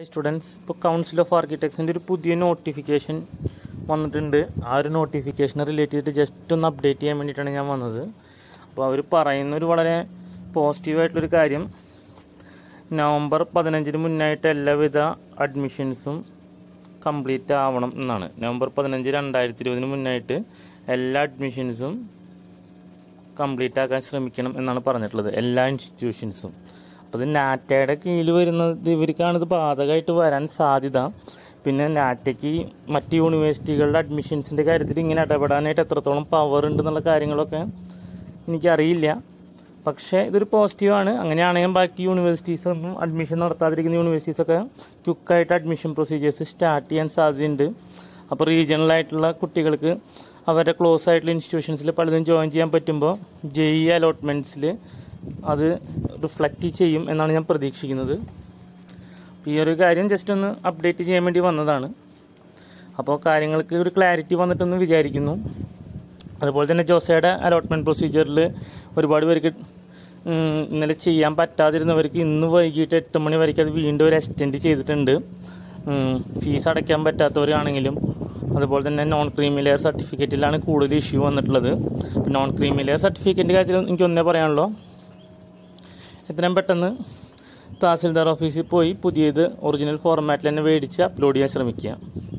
students ഇപ്പോൾ council of ആർക്കിടെക്ട്സിൻ്റെ ഒരു പുതിയ നോട്ടിഫിക്കേഷൻ വന്നിട്ടുണ്ട് ആ ഒരു നോട്ടിഫിക്കേഷൻ റിലേറ്റ് ചെയ്തിട്ട് ജസ്റ്റ് ഒന്ന് അപ്ഡേറ്റ് ചെയ്യാൻ വേണ്ടിയിട്ടാണ് ഞാൻ വന്നത് അപ്പോൾ അവർ പറയുന്ന ഒരു വളരെ പോസിറ്റീവായിട്ടുള്ളൊരു കാര്യം നവംബർ പതിനഞ്ചിന് മുന്നായിട്ട് എല്ലാവിധ അഡ്മിഷൻസും കംപ്ലീറ്റ് ആവണം എന്നാണ് നവംബർ പതിനഞ്ച് രണ്ടായിരത്തി ഇരുപതിന് മുന്നായിട്ട് എല്ലാ അഡ്മിഷൻസും കംപ്ലീറ്റ് ആക്കാൻ ശ്രമിക്കണം എന്നാണ് പറഞ്ഞിട്ടുള്ളത് എല്ലാ ഇൻസ്റ്റിറ്റ്യൂഷൻസും അപ്പോൾ ഇത് നാറ്റയുടെ കീഴിൽ വരുന്നത് ഇവർക്കാണ് ഇത് ബാധകമായിട്ട് വരാൻ സാധ്യത പിന്നെ നാറ്റയ്ക്ക് മറ്റ് യൂണിവേഴ്സിറ്റികളുടെ അഡ്മിഷൻസിൻ്റെ കാര്യത്തിൽ ഇങ്ങനെ ഇടപെടാനായിട്ട് എത്രത്തോളം പവർ ഉണ്ട് എന്നുള്ള കാര്യങ്ങളൊക്കെ എനിക്കറിയില്ല പക്ഷേ ഇതൊരു പോസിറ്റീവാണ് അങ്ങനെയാണെങ്കിൽ ബാക്കി യൂണിവേഴ്സിറ്റീസ് ഒന്നും അഡ്മിഷൻ നടത്താതിരിക്കുന്ന യൂണിവേഴ്സിറ്റീസൊക്കെ ക്വിക്കായിട്ട് അഡ്മിഷൻ പ്രൊസീജിയേഴ്സ് സ്റ്റാർട്ട് ചെയ്യാൻ സാധ്യതയുണ്ട് അപ്പോൾ റീജിയണലായിട്ടുള്ള കുട്ടികൾക്ക് അവരുടെ ക്ലോസ് ആയിട്ടുള്ള ഇൻസ്റ്റിറ്റ്യൂഷൻസിൽ പലതും ജോയിൻ ചെയ്യാൻ പറ്റുമ്പോൾ ജെഇ അലോട്ട്മെൻറ്റ്സിൽ അത് റിഫ്ലക്റ്റ് ചെയ്യും എന്നാണ് ഞാൻ പ്രതീക്ഷിക്കുന്നത് അപ്പോൾ ഈ ഒരു കാര്യം ജസ്റ്റ് ഒന്ന് അപ്ഡേറ്റ് ചെയ്യാൻ വേണ്ടി വന്നതാണ് അപ്പോൾ കാര്യങ്ങൾക്ക് ഒരു ക്ലാരിറ്റി വന്നിട്ടെന്ന് വിചാരിക്കുന്നു അതുപോലെ തന്നെ ജോസയുടെ അലോട്ട്മെൻറ്റ് പ്രൊസീജിയറിൽ ഒരുപാട് പേർക്ക് ഉം, ഇന്നലെ ചെയ്യാൻ പറ്റാതിരുന്നവർക്ക് ഇന്ന് വൈകിട്ട് എട്ട് മണി വരയ്ക്ക് അത് വീണ്ടും ഒരു എക്സ്റ്റെൻഡ് ചെയ്തിട്ടുണ്ട് ഫീസ് അടയ്ക്കാൻ പറ്റാത്തവരാണെങ്കിലും അതുപോലെ തന്നെ നോൺ ക്രീമി ലെയർ സർട്ടിഫിക്കറ്റിലാണ് കൂടുതൽ ഇഷ്യൂ വന്നിട്ടുള്ളത് അപ്പോൾ നോൺ ക്രീമി ലെയർ സർട്ടിഫിക്കറ്റിൻ്റെ കാര്യത്തിൽ എനിക്ക് ഒന്നേ പറയാനുള്ളൂ എത്രയും പെട്ടെന്ന് തഹസിൽദാർ ഓഫീസിൽ പോയി പുതിയത് ഒറിജിനൽ ഫോർമാറ്റിൽ തന്നെ മേടിച്ച് അപ്ലോഡ് ചെയ്യാൻ ശ്രമിക്കുക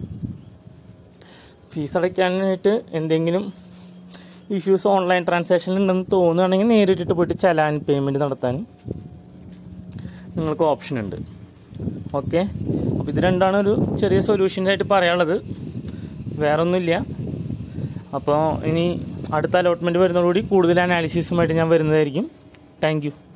ഫീസ് അടയ്ക്കാനായിട്ട് എന്തെങ്കിലും ഇഷ്യൂസ് ഓൺലൈൻ ട്രാൻസാക്ഷൻ ഉണ്ടെന്ന് തോന്നുകയാണെങ്കിൽ നേരിട്ടിട്ട് പോയിട്ട് ചലാൻ പേയ്മെൻറ്റ് നടത്താൻ നിങ്ങൾക്ക് ഓപ്ഷൻ ഉണ്ട് ഓക്കെ അപ്പോൾ ഇത് രണ്ടാണ് ഒരു ചെറിയ സൊല്യൂഷൻസ് ആയിട്ട് പറയാനുള്ളത് വേറൊന്നുമില്ല അപ്പോൾ ഇനി അടുത്ത അലോട്ട്മെൻറ്റ് വരുന്നതോടുകൂടി കൂടുതൽ അനാലിസിസുമായിട്ട് ഞാൻ വരുന്നതായിരിക്കും താങ്ക് യു